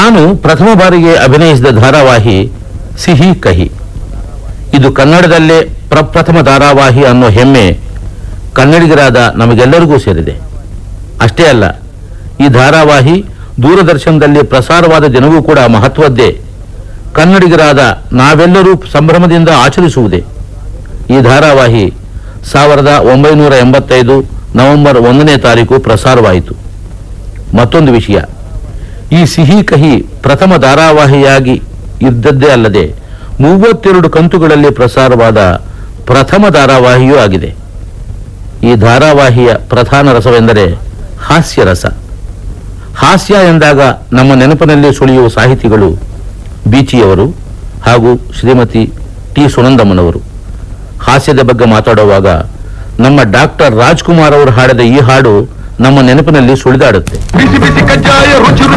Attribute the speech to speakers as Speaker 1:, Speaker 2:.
Speaker 1: ನಾನು ಪ್ರಥಮ ಬಾರಿಗೆ ಅಭಿನಯಿಸಿದ ಧಾರಾವಾಹಿ ಸಿಹಿ ಕಹಿ ಇದು ಕನ್ನಡದಲ್ಲೇ ಪ್ರಪ್ರಥಮ ಧಾರಾವಾಹಿ ಅನ್ನೋ ಹೆಮ್ಮೆ ಕನ್ನಡಿಗರಾದ ನಮಗೆಲ್ಲರಿಗೂ ಸೇರಿದೆ ಅಷ್ಟೇ ಅಲ್ಲ ಈ ಧಾರಾವಾಹಿ ದೂರದರ್ಶನದಲ್ಲಿ ಪ್ರಸಾರವಾದ ದಿನವೂ ಕೂಡ ಮಹತ್ವದ್ದೇ ಕನ್ನಡಿಗರಾದ ನಾವೆಲ್ಲರೂ ಸಂಭ್ರಮದಿಂದ ಆಚರಿಸುವುದೇ ಈ ಧಾರಾವಾಹಿ ಸಾವಿರದ ಒಂಬೈನೂರ ಎಂಬತ್ತೈದು ನವೆಂಬರ್ ಒಂದನೇ ತಾರೀಕು ಪ್ರಸಾರವಾಯಿತು ಮತ್ತೊಂದು ವಿಷಯ ಈ ಸಿಹಿ ಕಹಿ ಪ್ರಥಮ ಧಾರಾವಾಹಿಯಾಗಿ ಇದ್ದದ್ದೇ ಅಲ್ಲದೆ ಮೂವತ್ತೆರಡು ಕಂತುಗಳಲ್ಲಿ ಪ್ರಸಾರವಾದ ಪ್ರಥಮ ಧಾರಾವಾಹಿಯೂ ಆಗಿದೆ ಈ ಧಾರಾವಾಹಿಯ ಪ್ರಧಾನ ರಸವೆಂದರೆ ಹಾಸ್ಯ ರಸ ಹಾಸ್ಯ ಎಂದಾಗ ನಮ್ಮ ನೆನಪಿನಲ್ಲಿ ಸುಳಿಯುವ ಸಾಹಿತಿಗಳು ಬೀಚಿಯವರು ಹಾಗೂ ಶ್ರೀಮತಿ ಟಿ ಸುನಂದಮ್ಮನವರು ಹಾಸ್ಯದ ಬಗ್ಗೆ ಮಾತಾಡುವಾಗ ನಮ್ಮ ಡಾಕ್ಟರ್ ರಾಜ್ಕುಮಾರ್ ಅವರು ಹಾಡಿದ ಈ ಹಾಡು ನಮ್ಮ ನೆನಪಿನಲ್ಲಿ ಸುಳಿದಾಡುತ್ತೆ
Speaker 2: ಬಿಸಿ ಬಿಸಿ ಕಜ್ಜಾಯ ರುಚಿ